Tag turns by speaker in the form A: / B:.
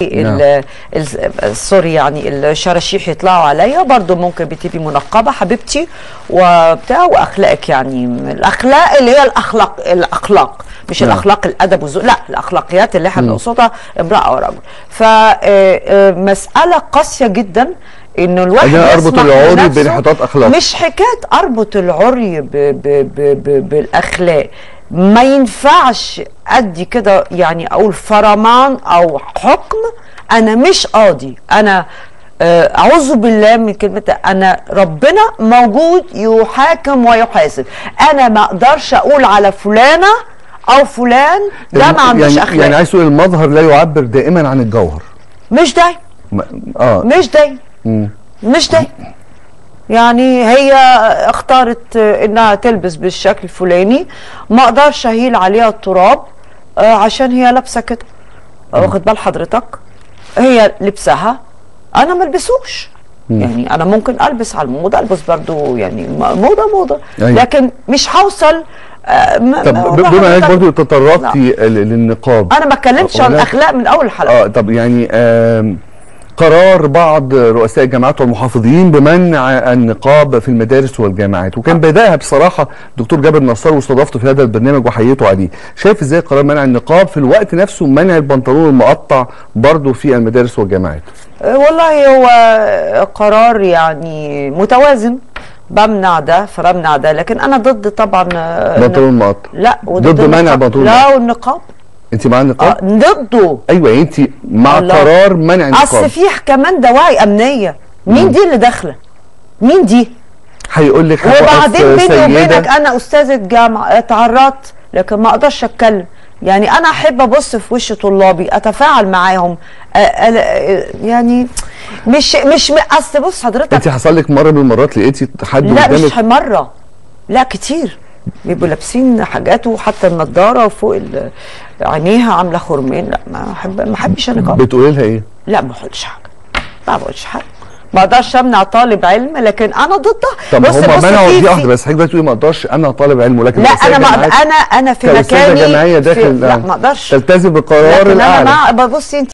A: ال- ال- سوري يعني الشراشيح يطلعوا عليا برضو ممكن بتبقي منقبه حبيبتي وبتاع واخلاقك يعني من الاخلاق اللي هي الاخلاق الاخلاق مش
B: نعم.
A: الاخلاق الادب والذوق لا الاخلاقيات اللي احنا بنقصدها امراه ورجل فمساله قاسيه جدا انه الواحد
B: أنا أربط
A: يسمح
B: العري
A: لنفسه-
B: بانحطاط أخلاق.
A: مش حكايه اربط العري ب ب ب ب بالاخلاق ما ينفعش ادي كده يعني اقول فرمان او حكم انا مش قاضي انا آه، اعوذ بالله من كلمه انا ربنا موجود يحاكم ويحاسب انا ما اقدرش اقول على فلانه او فلان ده ما عندوش
B: يعني
A: اخلاق
B: يعني عايز تقول المظهر لا يعبر دائما عن الجوهر
A: مش دايما
B: ما- اه
A: مش دايما
B: مم.
A: مش ده يعني هي اختارت انها تلبس بالشكل الفلاني ما اقدرش اهيل عليها التراب آه، عشان هي لابسه كده واخد بال حضرتك هي لبسها انا ما البسوش يعني انا ممكن البس على الموضه البس برضو يعني م- موضه موضه
B: أيوة.
A: لكن مش هوصل آه، ما-
B: طب
A: ما-
B: ب- بما انك
A: حضرتك-
B: برضو تطرقتي ل- للنقاب
A: انا ما اتكلمتش عن
B: هناك-
A: الاخلاق من اول حلقه
B: اه طب يعني آم، قرار بعض رؤساء الجامعات والمحافظين بمنع النقاب في المدارس والجامعات وكان بداها بصراحه دكتور جابر نصار واستضافته في هذا البرنامج وحييته عليه شايف ازاي قرار منع النقاب في الوقت نفسه منع البنطلون المقطع برضه في المدارس والجامعات
A: آه، والله هو قرار يعني متوازن بمنع ده فبمنع ده لكن انا ضد طبعا آه،
B: بنطلون مقطع
A: لا
B: ضد منع
A: النقاب.
B: بنطلون
A: لا والنقاب
B: انت مع
A: آه
B: النقاب
A: ضده
B: ايوه يعني انت مع
A: الله.
B: قرار منع
A: اصل
B: النقاب
A: في كمان دواعي امنيه مين دي اللي داخله مين دي
B: هيقول لك
A: وبعدين
B: هوقف
A: بيني وبينك
B: سيدة.
A: انا استاذه جامعه اتعرضت لكن ما اقدرش اتكلم يعني انا احب ابص في وش طلابي اتفاعل معاهم أ- أ- يعني مش مش اصل بص حضرتك
B: انت حصل لك مره من المرات لقيتي حد
A: لا
B: قدامك
A: مش مره لا كتير بيبقوا لابسين حاجات وحتى النضاره وفوق ال- عينيها عامله خرمين لا ما احب ما احبش انا كده.
B: بتقولي لها ايه
A: لا ما بقولش حاجه ما بقولش حاجه ما اقدرش امنع طالب علم لكن انا ضدها
B: طب
A: بص-
B: هم
A: بص
B: منعوا
A: في-
B: دي
A: في-
B: واحده بس حضرتك بقى تقولي ما اقدرش انا طالب علم ولكن
A: لا
B: رؤساء
A: انا ما
B: الجامعات
A: انا انا في
B: كأستاذة
A: مكاني
B: جامعيه
A: في
B: داخل
A: لا ما اقدرش
B: تلتزم بالقرار
A: لكن انا
B: الاعلى
A: مع بصي انت